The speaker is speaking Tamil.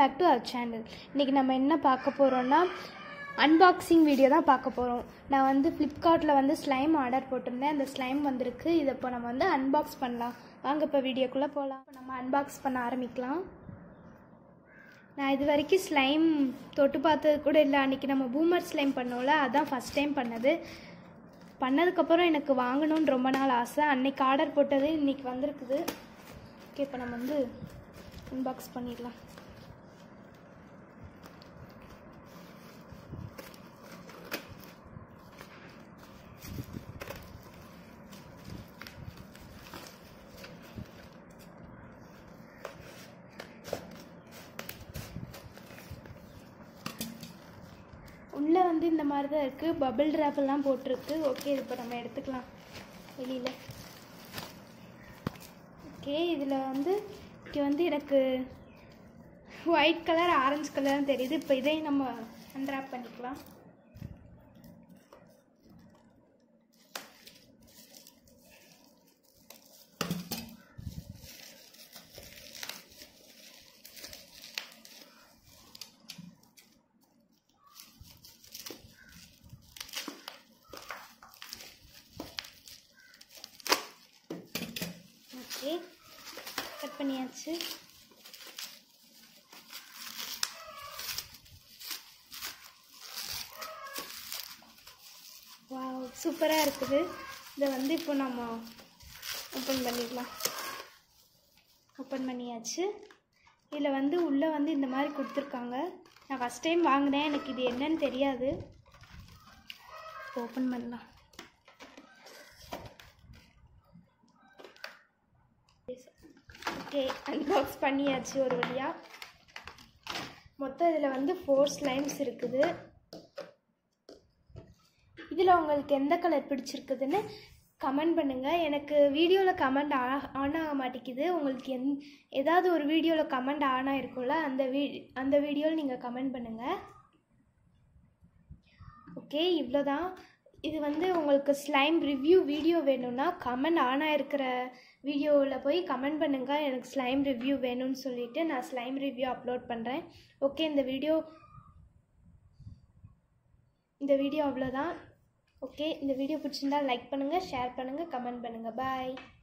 பேக் டு அவர் சேனல் இன்றைக்கி நம்ம என்ன பார்க்க போகிறோம்னா அன்பாக்சிங் வீடியோ தான் பார்க்க போகிறோம் நான் வந்து ஃப்ளிப்கார்ட்டில் வந்து ஸ்லைம் ஆர்டர் போட்டிருந்தேன் அந்த ஸ்லைம் வந்திருக்கு இதை இப்போ நம்ம வந்து அன்பாக்ஸ் பண்ணலாம் வாங்க இப்போ வீடியோக்குள்ளே போகலாம் இப்போ நம்ம அன்பாக்ஸ் பண்ண ஆரம்பிக்கலாம் நான் இது வரைக்கும் ஸ்லைம் தொட்டு பார்த்தது கூட இல்லை அன்றைக்கி நம்ம பூமர் ஸ்லைம் பண்ணோம்ல அதான் ஃபஸ்ட் டைம் பண்ணது பண்ணதுக்கப்புறம் எனக்கு வாங்கணும்னு ரொம்ப நாள் ஆசை அன்னைக்கு ஆர்டர் போட்டது இன்றைக்கி வந்திருக்குது ஓகே இப்போ நம்ம வந்து அன்பாக்ஸ் பண்ணிடலாம் உள்ளே வந்து இந்த மாதிரி தான் இருக்குது பபிள் ட்ராப் எல்லாம் போட்டிருக்கு ஓகே இப்போ நம்ம எடுத்துக்கலாம் வெளியில் ஓகே இதில் வந்து இங்கே வந்து எனக்கு ஒயிட் கலர் ஆரஞ்சு கலர் தெரியுது இப்போ இதையும் நம்ம அன்ராப் பண்ணிக்கலாம் ஓகே கட் பண்ணியாச்சு வாவ் சூப்பராக இருக்குது இதை வந்து இப்போ நம்ம ஓப்பன் பண்ணிடலாம் ஓப்பன் பண்ணியாச்சு இதில் வந்து உள்ளே வந்து இந்த மாதிரி கொடுத்துருக்காங்க நான் ஃபஸ்ட் டைம் வாங்கினேன் எனக்கு இது என்னன்னு தெரியாது ஓப்பன் பண்ணலாம் ஓகே அன்பாக்ஸ் பண்ணியாச்சு ஒரு வழியாக மொத்தம் இதில் வந்து ஃபோர் ஸ்லைம்ஸ் இருக்குது இதில் உங்களுக்கு எந்த கலர் பிடிச்சிருக்குதுன்னு கமெண்ட் பண்ணுங்கள் எனக்கு வீடியோவில் கமெண்ட் ஆன் ஆக மாட்டேங்குது உங்களுக்கு எந் ஏதாவது ஒரு வீடியோவில் கமெண்ட் ஆன் ஆகிருக்கும்ல அந்த வீ அந்த வீடியோவில் நீங்கள் கமெண்ட் பண்ணுங்கள் ஓகே இவ்வளோதான் இது வந்து உங்களுக்கு ஸ்லைம் ரிவ்யூ வீடியோ வேணும்னா கமெண்ட் ஆன் ஆகிருக்கிற வீடியோவில் போய் கமெண்ட் பண்ணுங்கள் எனக்கு ஸ்லைம் ரிவ்யூ வேணும்னு சொல்லிவிட்டு நான் ஸ்லைம் ரிவ்யூ அப்லோட் பண்ணுறேன் ஓகே இந்த வீடியோ இந்த வீடியோ அவ்வளோதான் ஓகே இந்த வீடியோ பிடிச்சிருந்தா லைக் பண்ணுங்கள் ஷேர் பண்ணுங்கள் கமெண்ட் பண்ணுங்கள் பாய்